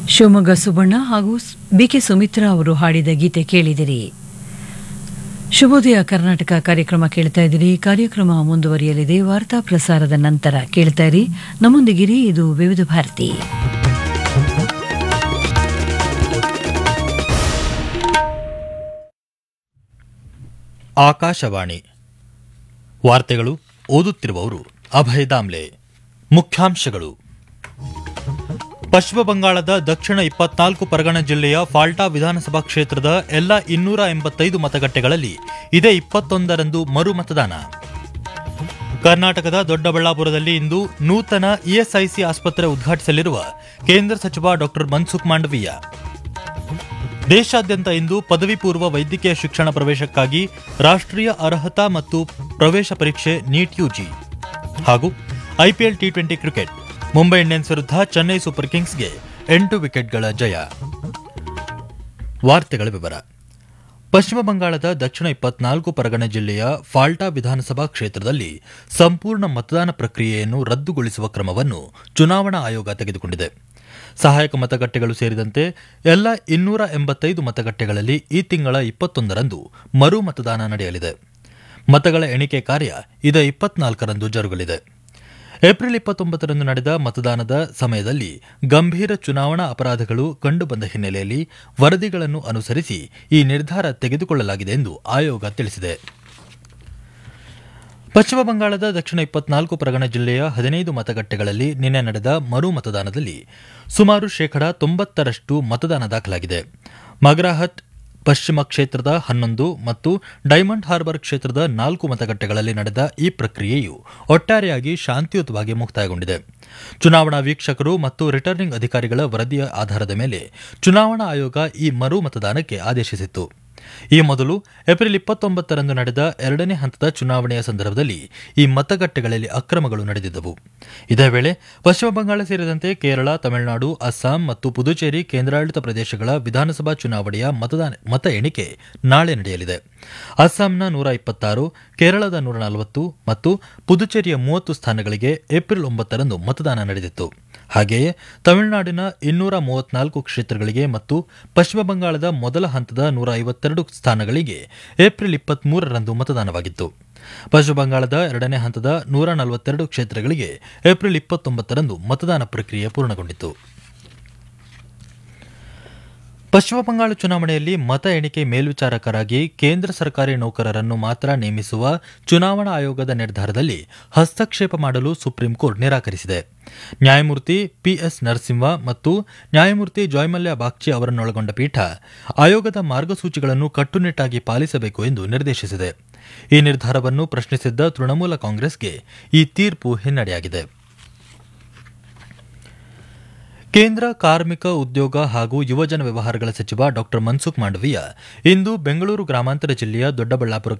ಶಿವಮೊಗ್ಗ ಸುಬಣ್ಣ ಹಾಗೂ ಬಿಕೆ ಸುಮಿತ್ರಾ ಅವರು ಹಾಡಿದ ಗೀತೆ ಕೇಳಿದಿರಿ ಶುಭೋದಯ ಕರ್ನಾಟಕ ಕಾರ್ಯಕ್ರಮ ಕೇಳ್ತಾ ಇದ್ದೀರಿ ಕಾರ್ಯಕ್ರಮ ಮುಂದುವರಿಯಲಿದೆ ವಾರ್ತಾ ಪ್ರಸಾರದ ನಂತರ ಕೇಳ್ತಾ ಇರಿ ನಮ್ಮೊಂದಿಗಿರಿ ಇದು ವಿವಿಧ ಭಾರತಿ ಆಕಾಶವಾಣಿ ವಾರ್ತೆಗಳು ಓದುತ್ತಿರುವವರು ಅಭಯ್ ದಾಮ್ಲೆ ಮುಖ್ಯಾಂಶಗಳು ಪಶ್ಚಿಮ ಬಂಗಾಳದ ದಕ್ಷಿಣ ಇಪ್ಪತ್ನಾಲ್ಕು ಪರಗಣ ಜಿಲ್ಲೆಯ ಫಾಲ್ಟಾ ವಿಧಾನಸಭಾ ಕ್ಷೇತ್ರದ ಎಲ್ಲ ಇನ್ನೂರ ಎಂಬತ್ತೈದು ಮತಗಟ್ಟೆಗಳಲ್ಲಿ ಇದೇ ಇಪ್ಪತ್ತೊಂದರಂದು ಮರು ಮತದಾನ ಕರ್ನಾಟಕದ ದೊಡ್ಡಬಳ್ಳಾಪುರದಲ್ಲಿ ಇಂದು ನೂತನ ಇಎಸ್ಐಸಿ ಆಸ್ಪತ್ರೆ ಉದ್ಘಾಟಿಸಲಿರುವ ಕೇಂದ್ರ ಸಚಿವ ಡಾ ಮನ್ಸುಖ್ ಮಾಂಡವೀಯ ದೇಶಾದ್ಯಂತ ಇಂದು ಪದವಿ ಪೂರ್ವ ವೈದ್ಯಕೀಯ ಶಿಕ್ಷಣ ಪ್ರವೇಶಕ್ಕಾಗಿ ರಾಷ್ಟ್ರೀಯ ಅರ್ಹತಾ ಮತ್ತು ಪ್ರವೇಶ ಪರೀಕ್ಷೆ ನೀಟ್ ಯುಜಿ ಹಾಗೂ IPL T twenty cricket Mumbai Indians ವಿರುದ್ಧ ಚೆನ್ನೈ ಸೂಪರ್ ಕಿಂಗ್ಸ್ಗೆ ಎಂಟು ವಿಕೆಟ್ಗಳ ಜಯ ವಾರ್ತೆಗಳ ವಿವರ ಪಶ್ಚಿಮ ಬಂಗಾಳದ ದಕ್ಷಿಣ ಇಪ್ಪತ್ನಾಲ್ಕು ಪರಗಣ ಜಿಲ್ಲೆಯ ಫಾಲ್ಟಾ ವಿಧಾನಸಭಾ ಕ್ಷೇತ್ರದಲ್ಲಿ ಸಂಪೂರ್ಣ ಮತದಾನ ಪ್ರಕ್ರಿಯೆಯನ್ನು ರದ್ದುಗೊಳಿಸುವ ಕ್ರಮವನ್ನು ಚುನಾವಣಾ ಆಯೋಗ ತೆಗೆದುಕೊಂಡಿದೆ ಸಹಾಯಕ ಮತಗಟ್ಟೆಗಳು ಸೇರಿದಂತೆ ಎಲ್ಲ ಇನ್ನೂರ ಎಂಬತ್ತೈದು ಮತಗಟ್ಟೆಗಳಲ್ಲಿ ಈ ತಿಂಗಳ ಇಪ್ಪತ್ತೊಂದರಂದು ಮರು ಮತದಾನ ನಡೆಯಲಿದೆ ಮತಗಳ ಎಣಿಕೆ ಕಾರ್ಯ ಇದೇ ಇಪ್ಪತ್ನಾಲ್ಕರಂದು ಜರುಗಲಿದೆ ಏಪ್ರಿಲ್ ಇಪ್ಪತ್ತೊಂಬತ್ತರಂದು ನಡೆದ ಮತದಾನದ ಸಮಯದಲ್ಲಿ ಗಂಭೀರ ಚುನಾವಣಾ ಅಪರಾಧಗಳು ಕಂಡುಬಂದ ಹಿನ್ನೆಲೆಯಲ್ಲಿ ವರದಿಗಳನ್ನು ಅನುಸರಿಸಿ ಈ ನಿರ್ಧಾರ ತೆಗೆದುಕೊಳ್ಳಲಾಗಿದೆ ಎಂದು ಆಯೋಗ ತಿಳಿಸಿದೆ ಪಶ್ಚಿಮ ಬಂಗಾಳದ ದಕ್ಷಿಣ ಇಪ್ಪತ್ನಾಲ್ಕು ಪರಗಣ ಜಿಲ್ಲೆಯ ಹದಿನೈದು ಮತಗಟ್ಟೆಗಳಲ್ಲಿ ನಿನ್ನೆ ನಡೆದ ಮರು ಮತದಾನದಲ್ಲಿ ಸುಮಾರು ಶೇಕಡಾ ತೊಂಬತ್ತರಷ್ಟು ಮತದಾನ ದಾಖಲಾಗಿದೆ ಮಗ್ರಾಹತ್ ಪಶ್ಚಿಮ ಕ್ಷೇತ್ರದ ಹನ್ನೊಂದು ಮತ್ತು ಡೈಮಂಡ್ ಹಾರ್ಬರ್ ಕ್ಷೇತ್ರದ ನಾಲ್ಕು ಮತಗಟ್ಟೆಗಳಲ್ಲಿ ನಡೆದ ಈ ಪ್ರಕ್ರಿಯೆಯು ಒಟ್ಟಾರೆಯಾಗಿ ಶಾಂತಿಯುತವಾಗಿ ಮುಕ್ತಾಯಗೊಂಡಿದೆ ಚುನಾವಣಾ ವೀಕ್ಷಕರು ಮತ್ತು ರಿಟರ್ನಿಂಗ್ ಅಧಿಕಾರಿಗಳ ವರದಿಯ ಆಧಾರದ ಮೇಲೆ ಚುನಾವಣಾ ಆಯೋಗ ಈ ಮರು ಮತದಾನಕ್ಕೆ ಆದೇಶಿಸಿತ್ತು ಈ ಮೊದಲು ಏಪ್ರಿಲ್ ಇಪ್ಪತ್ತೊಂಬತ್ತರಂದು ನಡೆದ ಎರಡನೇ ಹಂತದ ಚುನಾವಣೆಯ ಸಂದರ್ಭದಲ್ಲಿ ಈ ಮತಗಟ್ಟೆಗಳಲ್ಲಿ ಅಕ್ರಮಗಳು ನಡೆದಿದ್ದವು ಇದೇ ವೇಳೆ ಪಶ್ಚಿಮ ಬಂಗಾಳ ಸೇರಿದಂತೆ ಕೇರಳ ತಮಿಳುನಾಡು ಅಸ್ಸಾಂ ಮತ್ತು ಪುದುಚೇರಿ ಕೇಂದ್ರಾಡಳಿತ ಪ್ರದೇಶಗಳ ವಿಧಾನಸಭಾ ಚುನಾವಣೆಯ ಮತದಾನ ಮತ ಎಣಿಕೆ ನಾಳೆ ನಡೆಯಲಿದೆ ಅಸ್ಸಾಂನ ನೂರ ಇಪ್ಪತ್ತಾರು ಕೇರಳದ ನೂರ ನಲವತ್ತು ಮತ್ತು ಪುದುಚೇರಿಯ ಮೂವತ್ತು ಸ್ಥಾನಗಳಿಗೆ ಏಪ್ರಿಲ್ ಒಂಬತ್ತರಂದು ಮತದಾನ ನಡೆದಿತ್ತು ಹಾಗೆಯೇ ತಮಿಳುನಾಡಿನ ಇನ್ನೂರ ಮೂವತ್ನಾಲ್ಕು ಕ್ಷೇತ್ರಗಳಿಗೆ ಮತ್ತು ಪಶ್ಚಿಮ ಬಂಗಾಳದ ಮೊದಲ ಹಂತದ ನೂರ ಐವತ್ತೆರಡು ಸ್ಥಾನಗಳಿಗೆ ಏಪ್ರಿಲ್ ಇಪ್ಪತ್ಮೂರರಂದು ಮತದಾನವಾಗಿತ್ತು ಪಶ್ಚಿಮ ಬಂಗಾಳದ ಎರಡನೇ ಹಂತದ ನೂರ ನಲವತ್ತೆರಡು ಕ್ಷೇತ್ರಗಳಿಗೆ ಏಪ್ರಿಲ್ ಇಪ್ಪತ್ತೊಂಬತ್ತರಂದು ಮತದಾನ ಪ್ರಕ್ರಿಯೆ ಪೂರ್ಣಗೊಂಡಿತು ಪಶ್ಚಿಮ ಬಂಗಾಳ ಚುನಾವಣೆಯಲ್ಲಿ ಮತ ಎಣಿಕೆ ಮೇಲ್ವಿಚಾರಕರಾಗಿ ಕೇಂದ್ರ ಸರ್ಕಾರಿ ನೌಕರರನ್ನು ಮಾತ್ರ ನೇಮಿಸುವ ಚುನಾವಣಾ ಆಯೋಗದ ನಿರ್ಧಾರದಲ್ಲಿ ಹಸ್ತಕ್ಷೇಪ ಮಾಡಲು ಸುಪ್ರೀಂ ಕೋರ್ಟ್ ನಿರಾಕರಿಸಿದೆ ನ್ಯಾಯಮೂರ್ತಿ ಪಿಎಸ್ ನರಸಿಂಹ ಮತ್ತು ನ್ಯಾಯಮೂರ್ತಿ ಜಾಯ್ಮಲ್ಯ ಬಾಗ್ಚಿ ಅವರನ್ನೊಳಗೊಂಡ ಪೀಠ ಆಯೋಗದ ಮಾರ್ಗಸೂಚಿಗಳನ್ನು ಕಟ್ಟುನಿಟ್ಟಾಗಿ ಪಾಲಿಸಬೇಕು ಎಂದು ನಿರ್ದೇಶಿಸಿದೆ ಈ ನಿರ್ಧಾರವನ್ನು ಪ್ರಶ್ನಿಸಿದ್ದ ತೃಣಮೂಲ ಕಾಂಗ್ರೆಸ್ಗೆ ಈ ತೀರ್ಪು ಹಿನ್ನಡೆಯಾಗಿದೆ ಕೇಂದ್ರ ಕಾರ್ಮಿಕ ಉದ್ಯೋಗ ಹಾಗೂ ಯುವಜನ ವ್ಯವಹಾರಗಳ ಸಚಿವ ಡಾ ಮನ್ಸುಖ್ ಮಾಂಡವೀಯ ಇಂದು ಬೆಂಗಳೂರು ಗ್ರಾಮಾಂತರ ಜಿಲ್ಲೆಯ ದೊಡ್ಡಬಳ್ಳಾಪುರ